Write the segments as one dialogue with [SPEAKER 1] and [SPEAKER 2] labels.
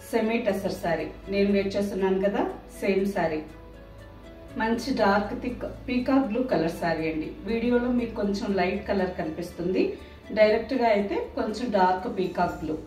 [SPEAKER 1] semi టెసర్ sari నేను wear చేస్తున్నాను కదా సేమ్ శారీ మంచి dark thick peacock blue colour sari అండి వీడియోలో మీకు కొంచెం లైట్ కలర్ కనిపిస్తుంది డైరెక్ట్గా అయితే కొంచెం డార్క్ పీకాక్ బ్లూ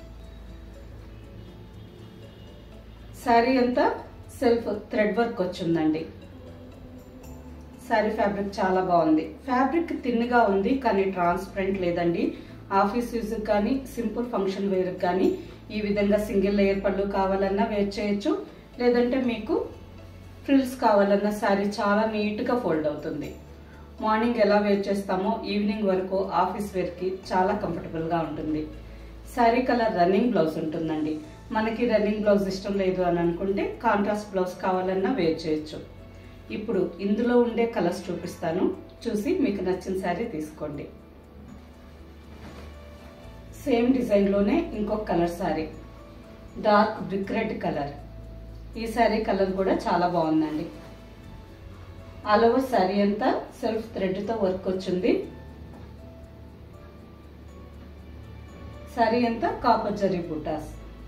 [SPEAKER 1] శారీ అంతా సెల్ఫ్ థ్రెడ్ వర్క్ వచ్చిందండి శారీ ఫ్యాబ్రిక్ చాలా బాగుంది ఫ్యాబ్రిక్ థిన్గా ఉంది కానీ ట్రాన్స్పరెంట్ లేదండి ఆఫీస్ యూజ్కి కానీ సింపుల్ ఫంక్షన్ వేర్కి కానీ ఈ విధంగా సింగిల్ లేయర్ పళ్ళు కావాలన్నా వేర్ చేయొచ్చు లేదంటే మీకు ఫ్రిల్స్ కావాలన్నా శారీ చాలా నీట్గా ఫోల్డ్ అవుతుంది మార్నింగ్ ఎలా వేర్ చేస్తామో ఈవినింగ్ వరకు ఆఫీస్ వేర్కి చాలా కంఫర్టబుల్గా ఉంటుంది శారీ కలర్ రన్నింగ్ బ్లౌజ్ ఉంటుందండి మనకి రన్నింగ్ బ్లౌజ్ ఇష్టం లేదు అని అనుకుంటే కాంట్రాస్ట్ బ్లౌజ్ కావాలన్నా వేర్ చేయొచ్చు ఇప్పుడు ఇందులో ఉండే కలర్స్ చూపిస్తాను చూసి మీకు నచ్చిన శారీ తీసుకోండి సేమ్ డిజైన్లోనే ఇంకొక colour sari dark brick red colour ఈ శారీ కలర్ కూడా చాలా బాగుందండి ఆల్ ఓవర్ శారీ అంతా సెల్ఫ్ థ్రెడ్తో వర్క్ వచ్చింది శారీ అంతా కాపర్ జరీ బుటాస్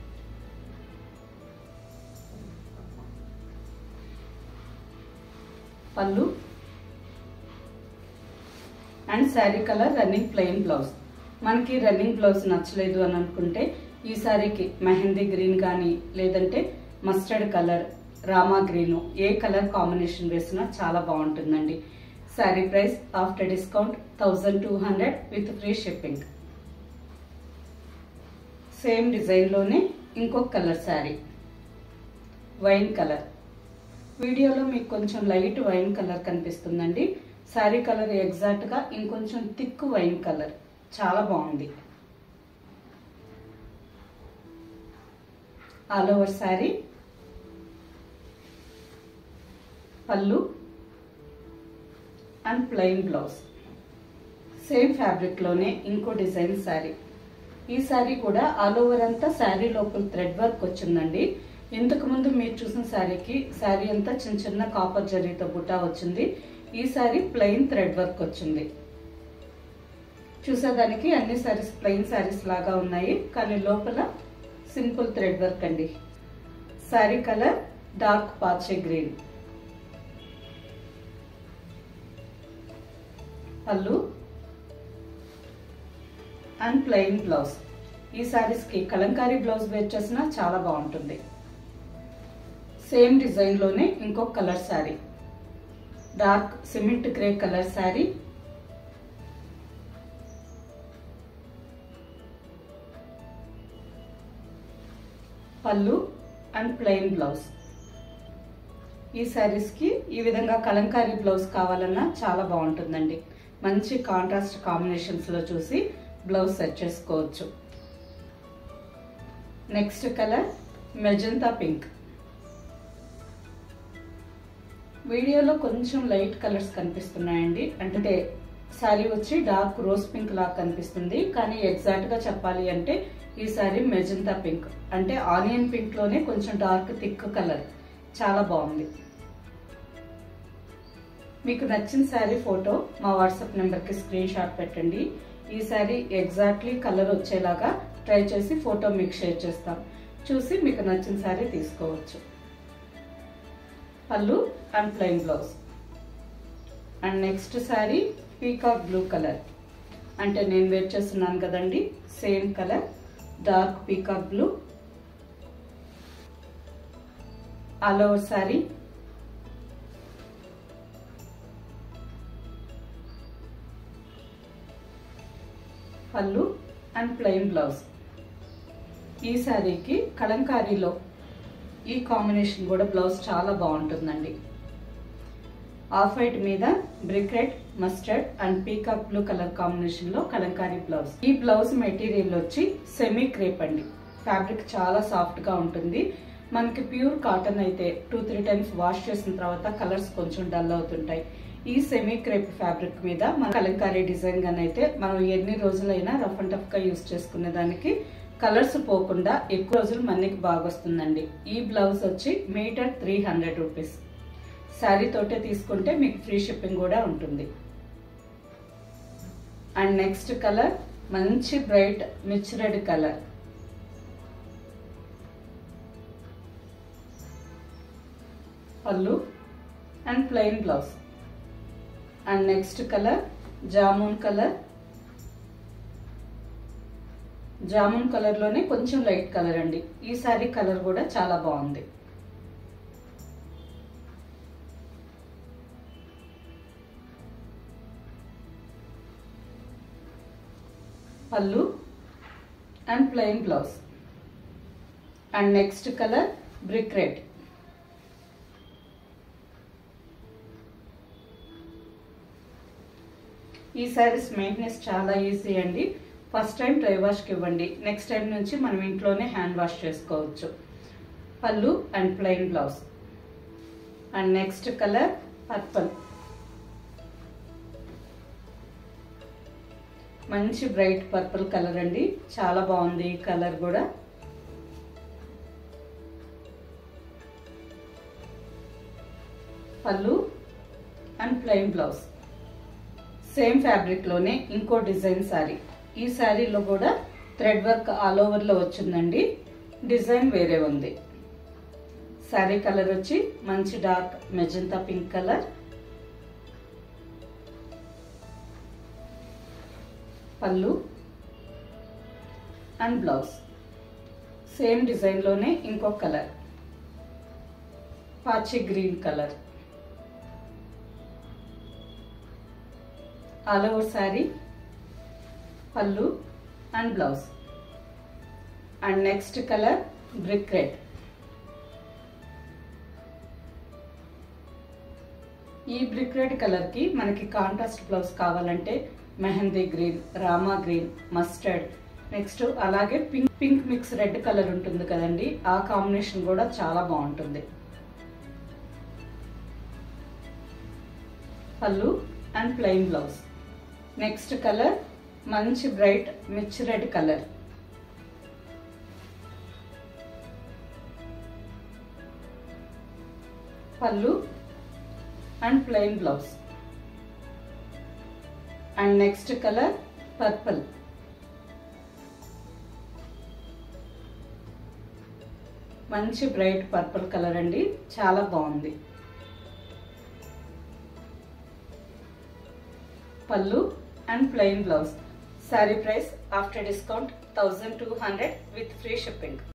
[SPEAKER 1] పళ్ళు and sari colour running plain blouse మనకి రన్నింగ్ బ్లౌజ్ నచ్చలేదు అని అనుకుంటే ఈ శారీకి మెహందీ గ్రీన్ కానీ లేదంటే మస్టర్డ్ కలర్ రామా గ్రీన్ ఏ కలర్ కాంబినేషన్ వేసినా చాలా బాగుంటుందండి sari price after discount thousand two hundred with free shipping same డిజైన్లోనే ఇంకొక కలర్ శారీ వైన్ కలర్ వీడియోలో మీకు కొంచెం లైట్ వైన్ కలర్ కనిపిస్తుందండి శారీ కలర్ ఎగ్జాక్ట్గా ఇంకొంచెం థిక్ వైన్ కలర్ చాలా బాగుంది ఆల్ ఓవర్ శారీ పళ్ళు అండ్ ప్లెయిన్ బ్లౌజ్ సేమ్ ఫ్యాబ్రిక్లోనే ఇంకో డిజైన్ శారీ ఈ శారీ కూడా ఆల్ ఓవర్ అంతా శారీ లోపల థ్రెడ్ వర్క్ వచ్చిందండి ఇంతకు ముందు మీరు చూసిన శారీకి శారీ అంతా చిన్న చిన్న కాపర్ జరీతో బుటా వచ్చింది ఈ శారీ ప్లెయిన్ థ్రెడ్ వర్క్ వచ్చింది చూసేదానికి అన్ని శారీస్ ప్లెయిన్ శారీస్ లాగా ఉన్నాయి కానీ లోపల సింపుల్ థ్రెడ్ వర్క్ అండి శారీ కలర్ డార్క్ పాచే గ్రీన్ పళ్ళు అండ్ ప్లెయిన్ బ్లౌజ్ ఈ శారీస్కి కలంకారీ బ్లౌజ్ వేర్ చేసినా చాలా బాగుంటుంది సేమ్ డిజైన్లోనే ఇంకొక colour sari dark cement grey colour sari పళ్ళు అండ్ ప్లెయిన్ బ్లౌజ్ ఈ శారీస్కి ఈ విధంగా కలంకారీ బ్లౌజ్ కావాలన్నా చాలా బాగుంటుందండి మంచి కాంట్రాస్ట్ కాంబినేషన్స్లో చూసి బ్లౌజ్ సెట్ చేసుకోవచ్చు నెక్స్ట్ కలర్ మెజంతా పింక్ వీడియోలో కొంచెం లైట్ కలర్స్ కనిపిస్తున్నాయండి అంటే శారీ వచ్చి డార్క్ రోజ్ పింక్ లాగా కనిపిస్తుంది కానీ ఎగ్జాక్ట్గా చెప్పాలి అంటే ఈ శారీ మెజంతా పింక్ అంటే ఆనియన్ పింక్లోనే కొంచెం డార్క్ థిక్ కలర్ చాలా బాగుంది మీకు నచ్చిన శారీ ఫోటో మా వాట్సాప్ నెంబర్కి స్క్రీన్ షాట్ పెట్టండి ఈ శారీ ఎగ్జాక్ట్లీ కలర్ వచ్చేలాగా ట్రై చేసి ఫోటో మీకు షేర్ చేస్తాం చూసి మీకు నచ్చిన శారీ తీసుకోవచ్చు పళ్ళు and plain blouse and next sari peacock blue colour అంటే నేను వేర్ చేస్తున్నాను కదండి same colour dark peacock blue all over sari పళ్ళు అండ్ ప్లెయిన్ బ్లౌజ్ ఈ శారీకి కలంకారీలో ఈ కాంబినేషన్ కూడా బ్లౌజ్ చాలా బాగుంటుందండి ఆఫ్ వైట్ మీద brick red mustard and peacock blue colour combination లో కలంకారీ బ్లౌజ్ ఈ బ్లౌజ్ మెటీరియల్ వచ్చి సెమీ క్రేప్ అండి ఫ్యాబ్రిక్ చాలా సాఫ్ట్ గా ఉంటుంది మనకి ప్యూర్ కాటన్ అయితే టూ త్రీ టైమ్స్ వాష్ చేసిన తర్వాత కలర్స్ కొంచెం డల్ అవుతుంటాయి ఈ సెమీ క్రేప్ ఫ్యాబ్రిక్ మీద మన కలంకారీ డిజైన్ గానైతే మనం ఎన్ని రోజులైనా రఫ్ అండ్ టఫ్ గా యూస్ చేసుకునే దానికి కలర్స్ పోకుండా ఎక్కువ రోజులు మనకి బాగా వస్తుందండి ఈ బ్లౌజ్ వచ్చి metre three hundred rupees sari తోటే తీసుకుంటే మీకు ఫ్రీ షిప్పింగ్ కూడా ఉంటుంది అండ్ నెక్స్ట్ కలర్ మంచి బ్రైట్ మిచ్ రెడ్ కలర్ పళ్ళు and plain blouse and next colour jamun colour jamun కలర్లోనే కొంచెం లైట్ కలర్ అండి ఈ సారీ కలర్ కూడా చాలా బాగుంది పళ్ళు and plain blouse and next colour brick red ఈ శారీస్ మెయింటెనెన్స్ చాలా ఈజీ అండి ఫస్ట్ టైం డ్రై వాష్కి ఇవ్వండి నెక్స్ట్ టైం నుంచి మనం ఇంట్లోనే హ్యాండ్ వాష్ చేసుకోవచ్చు పళ్ళు and plain blouse and next colour purple మంచి బ్రైట్ పర్పుల్ కలర్ అండి చాలా బాగుంది ఈ కలర్ కూడా పళ్ళు అండ్ ప్లెయిన్ బ్లౌజ్ సేమ్ ఫ్యాబ్రిక్లోనే ఇంకో డిజైన్ శారీ ఈ శారీలో కూడా థ్రెడ్ వర్క్ ఆల్ ఓవర్లో వచ్చిందండి డిజైన్ వేరే ఉంది శారీ కలర్ వచ్చి మంచి డార్క్ మెజంతా పింక్ కలర్ పళ్ళు అండ్ బ్లౌజ్ సేమ్ డిజైన్లోనే ఇంకో కలర్ పాచి green colour all over sari పళ్ళు and blouse and next colour brick red ఈ బ్రిక్ రెడ్ కలర్కి మనకి కాంట్రాస్ట్ బ్లౌజ్ కావాలంటే mehndi green Rama green mustard next అలాగే pink pink mix red colour ఉంటుంది కదండి ఆ కాంబినేషన్ కూడా చాలా బాగుంటుంది పళ్ళు and plain blouse next colour మంచి బ్రైట్ మిర్చి రెడ్ కలర్ పళ్ళు and plain blouse and next colour purple మంచి బ్రైట్ పర్పుల్ కలర్ అండి చాలా బాగుంది పళ్ళు and plain blouse sari price after discount thousand two hundred with free shipping